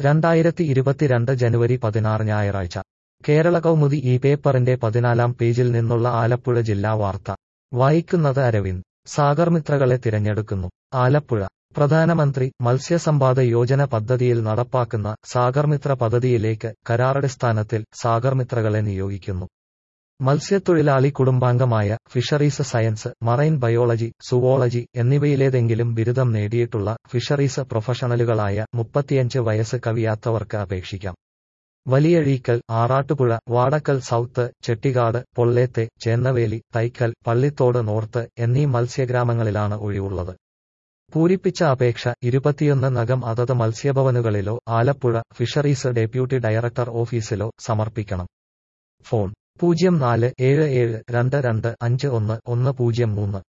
രണ്ടായിരത്തി ഇരുപത്തിരണ്ട് ജനുവരി പതിനാറ് ഞായറാഴ്ച കേരള കൗമുദി ഈ പേപ്പറിന്റെ പതിനാലാം പേജിൽ നിന്നുള്ള ആലപ്പുഴ ജില്ലാ വാർത്ത വായിക്കുന്നത് അരവിന്ദ് സാഗർമിത്രകളെ തിരഞ്ഞെടുക്കുന്നു ആലപ്പുഴ പ്രധാനമന്ത്രി മത്സ്യസമ്പാദ യോജന പദ്ധതിയിൽ നടപ്പാക്കുന്ന സാഗർമിത്ര പദ്ധതിയിലേക്ക് കരാറടിസ്ഥാനത്തിൽ സാഗർമിത്രകളെ നിയോഗിക്കുന്നു മത്സ്യത്തൊഴിലാളി കുടുംബാംഗമായ fisheries science marine biology zoology എന്നിവയിലേതെങ്കിലും ബിരുദം നേടിയിട്ടുള്ള ഫിഷറീസ് പ്രൊഫഷണലുകളായ മുപ്പത്തിയഞ്ച് വയസ്സ് കവിയാത്തവർക്ക് അപേക്ഷിക്കാം വലിയഴീക്കൽ ആറാട്ടുപുഴ വാടക്കൽ സൗത്ത് ചെട്ടികാട് പൊള്ളേത്തെ ചേന്നവേലി തൈക്കൽ പള്ളിത്തോട് നോർത്ത് എന്നീ മത്സ്യഗ്രാമങ്ങളിലാണ് ഒഴിവുള്ളത് പൂരിപ്പിച്ച അപേക്ഷ ഇരുപത്തിയൊന്ന് നഗം അതത് മത്സ്യഭവനുകളിലോ ആലപ്പുഴ ഫിഷറീസ് ഡെപ്യൂട്ടി ഡയറക്ടർ ഓഫീസിലോ സമർപ്പിക്കണം ഫോൺ പൂജ്യം നാല് ഏഴ് ഏഴ് രണ്ട് രണ്ട് അഞ്ച് ഒന്ന് ഒന്ന് പൂജ്യം മൂന്ന്